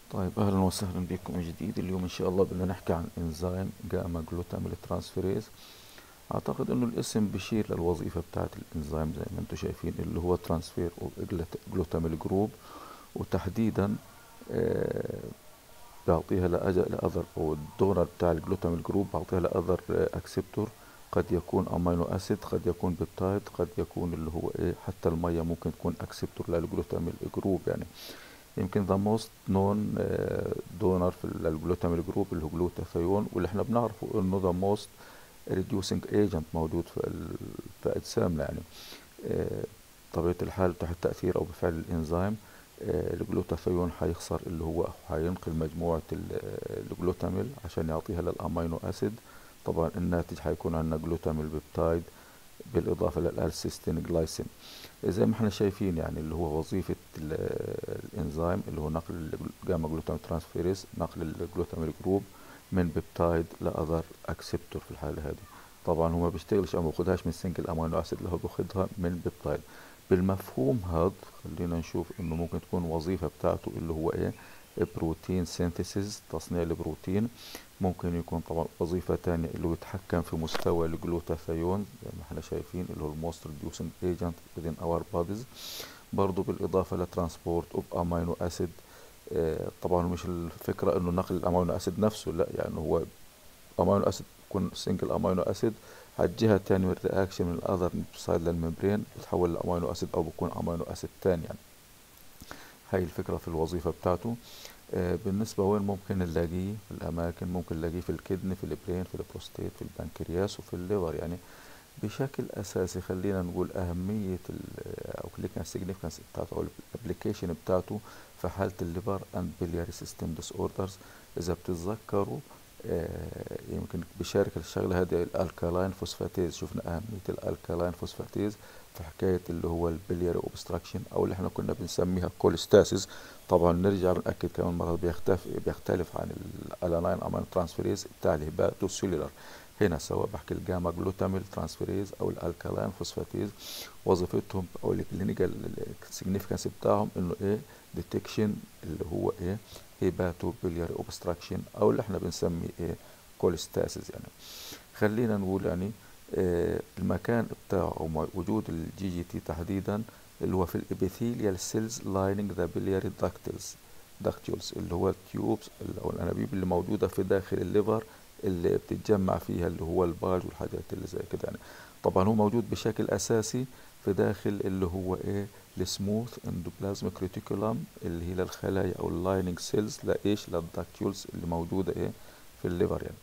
طيب اهلا وسهلا بكم من جديد اليوم ان شاء الله بدنا نحكي عن انزيم جاما جلوتاميل ترانسفيريز اعتقد انه الاسم بشير للوظيفة بتاعت الانزيم زي ما انتم شايفين اللي هو ترانسفير جلوتاميل جروب وتحديدا آه، بعطيها لاذر او الدونر بتاع الجلوتاميل جروب بعطيها لاذر اكسبتور قد يكون امينو اسيد قد يكون بيبتايد قد يكون اللي هو ايه حتى المية ممكن تكون اكسبتور للجلوتاميل جروب يعني يمكن ذا موست نون دونر في الجلوتاميل جروب اللي هو جلوتاثيون واللي احنا بنعرفه انه ذا موست ريديوسنج ايجنت موجود في في اجسامنا يعني آه، طبيعة الحال تحت تأثير أو بفعل الإنزيم آه، الجلوتاثيون حيخسر اللي هو حينقل مجموعة الجلوتاميل عشان يعطيها للأمينو أسيد طبعا الناتج حيكون عندنا جلوتاميل بيبتايد بالإضافة للألسيستين جلايسين زي ما احنا شايفين يعني اللي هو وظيفة الإنزيم اللي هو نقل الجاما جلوتاميل ترانسفيريز نقل الجلوتاميل جروب من بيبتايد لأذر أكسبتور في الحالة هذه طبعا هو ما بيشتغلش أو ما بياخدهاش من سنجل أمينو أسيد اللي هو بياخدها من بيبتايد بالمفهوم هذا خلينا نشوف انه ممكن تكون وظيفة بتاعته اللي هو ايه بروتين سينثيسيس تصنيع البروتين ممكن يكون طبعا وظيفة تانية اللي هو يتحكم في مستوى الجلوتاثيون زي ما احنا شايفين اللي هو الموست ريديوسنج ايجنت within our bodies برضو بالإضافة لترانسبورت اوف امينو اسيد طبعا مش الفكرة انه نقل الامينو اسيد نفسه لا يعني هو امينو اسيد يكون سنجل امينو اسيد على الجهة التانية من الرياكشن من الأذر سايد للممبرين بتحول لأمينو أسيد أو بكون أمينو أسيد تاني يعني هاي الفكرة في الوظيفة بتاعته آه بالنسبة وين ممكن نلاقيه في الأماكن ممكن نلاقيه في الكدن في البرين في البروستيت في البنكرياس وفي الليفر يعني بشكل أساسي خلينا نقول أهمية أو كليكنا سيجنيفيكانس بتاعته أو الابليكيشن بتاعته في حالة الليفر أند بلياري سيستم ديس أوردرز إذا بتتذكروا آه يمكن بيشارك الشغلة هذه الالكالاين فوسفاتيز شفنا أهمية الالكالاين فوسفاتيز في حكاية اللي هو البلياري اوبستراكشن أو اللي احنا كنا بنسميها كوليستاسيس طبعا نرجع بنأكد كمان مرة بيختلف بيختلف عن الالانين أمان ترانسفيريز بتاع الهباتو سيلولار هنا سواء بحكي الجاما جلوتاميل ترانسفيريز أو الالكالاين فوسفاتيز وظيفتهم أو الكلينيكال سيجنيفيكانس بتاعهم إنه إيه ديتكشن اللي هو إيه هيباتو بلياري اوبستراكشن او اللي احنا بنسميه ايه كوليستاسيس يعني خلينا نقول يعني اه المكان بتاعه او وجود الجي جي تي تحديدا اللي هو في الابيثيليال سيلز لايننج ذا بلياري داكتيلز داكتيولز اللي هو التيوبس او الانابيب اللي موجوده في داخل الليفر اللي بتتجمع فيها اللي هو الباج والحاجات اللي زي كده يعني طبعا هو موجود بشكل اساسي في داخل اللي هو ايه السموث اندوبلازميك ريتيكولم اللي هي للخلايا او اللايننج سيلز لايش للداكتيولز اللي موجوده ايه في الليفر يعني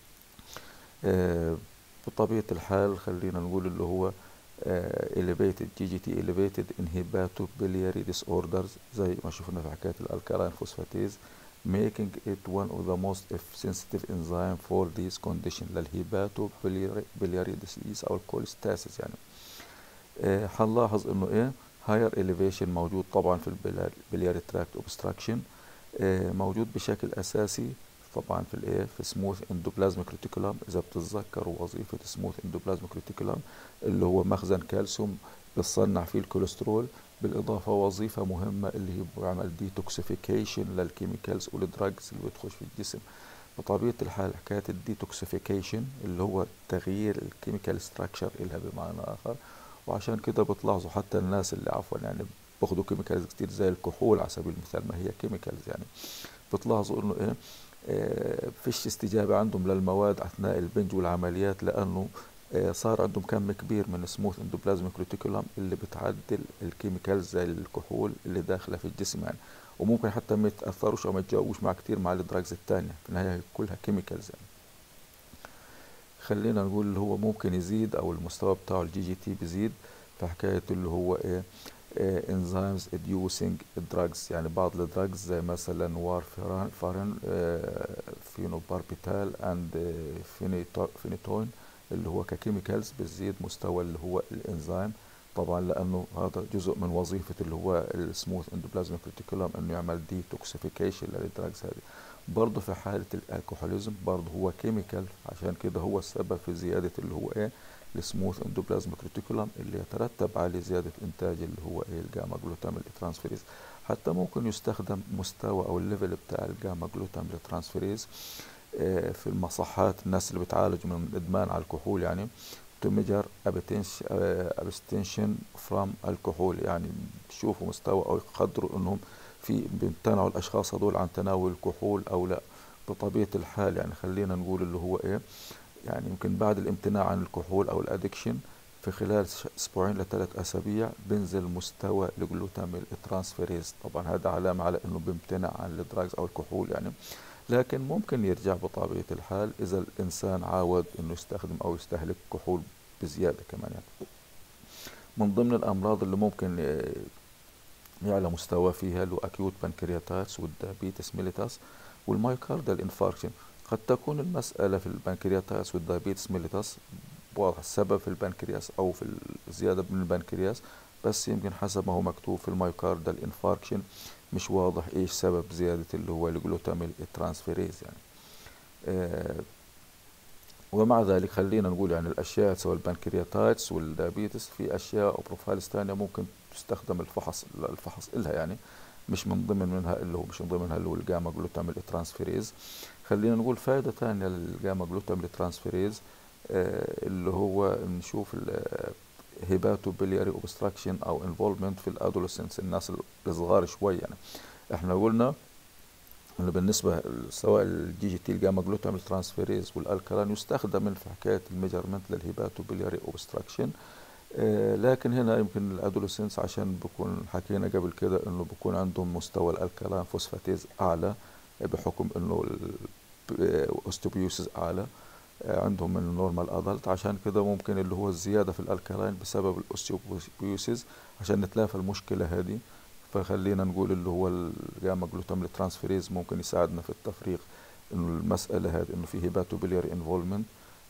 آه بطبيعه الحال خلينا نقول اللي هو آه elevated GGT elevated in hepatobiliary disorders زي ما شفنا في حكايه الالكالين فوسفاتيز making it one of the most sensitive enzyme for this condition للهيباتوبيلياري disease او الكوليستاسيس يعني آه هنلاحظ انه ايه هاير elevation موجود طبعا في البلياري تراكت اوبستراكشن موجود بشكل اساسي طبعا في الايه في سموث اندوبلازميك ريتيكولم اذا بتتذكروا وظيفه سموث اندوبلازميك ريتيكولم اللي هو مخزن كالسيوم بتصنع فيه الكوليسترول بالاضافه وظيفه مهمه اللي هي بيعمل ديتوكسيفيكيشن للكيميكالز والدراجز اللي بتخش في الجسم بطبيعه الحال حكايه الديتوكسيفيكيشن اللي هو تغيير الكيميكال ستراكشر إلها بمعنى اخر وعشان كده بتلاحظوا حتى الناس اللي عفوا يعني باخدوا كيميكالز كتير زي الكحول على سبيل المثال ما هي كيميكالز يعني بتلاحظوا انه ايه آه فيش استجابة عندهم للمواد أثناء البنج والعمليات لأنه آه صار عندهم كم كبير من سموث اندوبلازميك ريتيكولم اللي بتعدل الكيميكالز زي الكحول اللي داخلة في الجسم يعني وممكن حتى ما يتأثروش أو ما يتجاوبوش مع كتير مع الدراجز التانية في النهاية كلها كيميكالز يعني خلينا نقول اللي هو ممكن يزيد او المستوى بتاعه الجي جي تي بيزيد في حكايه اللي هو ايه انزيمز اديوسنج دراجز يعني بعض الدراجز زي مثلا وارفارين فارين فينوباربيتال اند فينيتوين اللي هو ككيميكالز بتزيد مستوى اللي هو الانزيم طبعا لانه هذا جزء من وظيفه اللي هو السموث اندوبلازميك ريتيكولم انه يعمل ديتوكسيفيكيشن للدراجز هذه برضه في حالة الالكحوليزم برضه هو كيميكال عشان كده هو السبب في زيادة اللي هو ايه السموث اندوبلازميك ريتيكولم اللي يترتب عليه زيادة إنتاج اللي هو إيه الجاما جلوتاميل ترانسفيريز حتى ممكن يستخدم مستوى أو الليفل بتاع الجاما جلوتاميل ترانسفيريز آه، في المصحات الناس اللي بتعالج من إدمان على الكحول يعني to measure abstention from alcohol يعني بيشوفوا مستوى أو يقدروا إنهم في بيمتنعوا الأشخاص هذول عن تناول الكحول أو لا بطبيعة الحال يعني خلينا نقول اللي هو إيه يعني يمكن بعد الامتناع عن الكحول أو الأدكشن في خلال أسبوعين لثلاث أسابيع بينزل مستوى الجلوتاميل ترانسفيريز طبعا هذا علامة على إنه بيمتنع عن الدراجز أو الكحول يعني لكن ممكن يرجع بطبيعة الحال إذا الإنسان عاود إنه يستخدم أو يستهلك كحول بزيادة كمان يعني من ضمن الأمراض اللي ممكن يعلى مستوى فيها له أكيوت بنكرياتايتس والدابيتس ميليتاس والمايوكاردال انفاركشن قد تكون المسألة في البنكرياتايتس والدابيتس ميليتاس واضح السبب في البنكرياس أو في الزيادة من البنكرياس بس يمكن حسب ما هو مكتوب في المايوكاردال انفاركشن مش واضح ايش سبب زيادة اللي هو الجلوتاميل ترانسفيريز يعني آه ومع ذلك خلينا نقول يعني الاشياء سواء البنكرياتايتس والدابيتس في اشياء او بروفايلز ثانيه ممكن تستخدم الفحص الفحص إلها يعني مش من ضمن منها اللي هو مش من ضمنها اللي هو الجاما جلوتاميل ترانسفيريز خلينا نقول فائدة ثانية للجاما جلوتاميل ترانسفيريز آه اللي هو نشوف هيباتو بلياري اوبستراكشن او انفولمنت في الادولسنس الناس الصغار شوي يعني احنا قلنا انه بالنسبه سواء الجي جي تي الجاما جلوتاميل ترانسفيريز والالكالين يستخدم في حكايه الميجرمنت للهيباتو بلياري اوبستراكشن آه لكن هنا يمكن الادولسنس عشان بكون حكينا قبل كده انه بكون عندهم مستوى الالكالين فوسفاتيز اعلى بحكم انه الاوستوبيوسيس اعلى عندهم من النورمال ادلت عشان كده ممكن اللي هو الزيادة في الالكالين بسبب الاوستيوبويوسيس عشان نتلافى المشكلة هذه فخلينا نقول اللي هو الجاما جلوتاميل ترانسفيريز ممكن يساعدنا في التفريق انه المسألة هذه انه في هيباتو بليار انفولمنت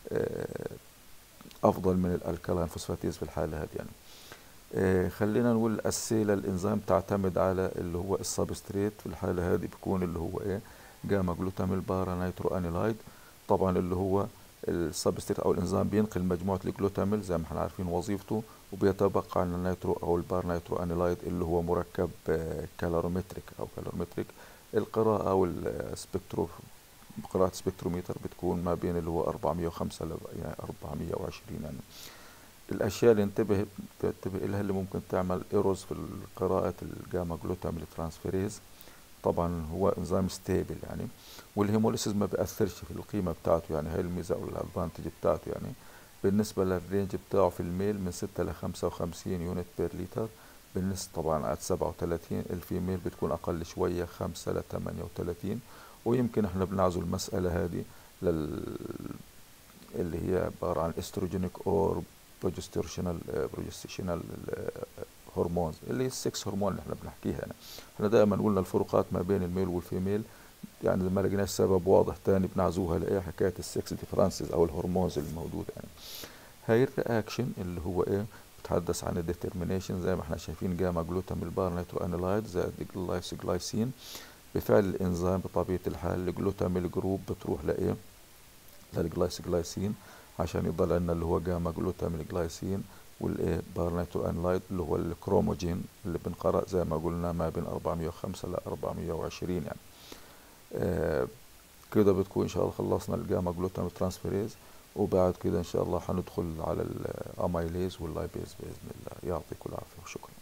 افضل من الالكالين فوسفاتيز في الحالة هذه يعني خلينا نقول السيلة الانزيم تعتمد على اللي هو السبستريت في الحالة هذه بيكون اللي هو ايه جاما جلوتاميل بارا نيترو انيلايد طبعا اللي هو السبستريت او الانزيم بينقل مجموعه الجلوتاميل زي ما احنا عارفين وظيفته وبيتبقى عن النيترو او البار نيترو انيلايد اللي هو مركب كالورومتريك او كالورومتريك القراءه او السبكترو قراءة سبكتروميتر بتكون ما بين اللي هو 405 ل يعني 420 يعني الاشياء اللي انتبه تنتبه لها اللي ممكن تعمل ايروز في قراءة الجاما جلوتاميل ترانسفيريز طبعا هو انزيم ستيبل يعني والهيموليسيس ما بيأثرش في القيمة بتاعته يعني هاي الميزة أو الأدفانتج بتاعته يعني بالنسبة للرينج بتاعه في الميل من ستة لخمسة وخمسين يونت بير لتر بالنسبة طبعا عاد سبعة وتلاتين الفيميل بتكون أقل شوية خمسة لتمانية وتلاتين ويمكن احنا بنعزو المسألة هذه لل اللي هي عبارة عن استروجينيك اور بروجستيشنال بروجستيشنال هرمونز اللي هي السكس هرمون اللي احنا بنحكيها يعني احنا دائما قلنا الفروقات ما بين الميل والفيميل يعني ما لقيناش سبب واضح تاني بنعزوها لايه حكايه السكس ديفرنسز او الهرمونز الموجوده يعني هاي الرياكشن اللي هو ايه بتحدث عن الديترمينيشن زي ما احنا شايفين جاما جلوتاميل بار نيترو انيلايد زائد الجلايسوجلايسين بفعل الانزيم بطبيعه الحال الجلوتاميل جروب بتروح لايه للجلايسوجلايسين عشان يضل عندنا اللي هو جاما جلوتاميل جلايسين والايه بارنيترو انلايد اللي هو الكروموجين اللي بنقرأ زي ما قلنا ما بين 405 ل 420 يعني آه كده بتكون ان شاء الله خلصنا الجاما جلوتاميل ترانسفيريز وبعد كده ان شاء الله هندخل على الاميليز واللايبيز باذن الله يعطيكم العافيه وشكرا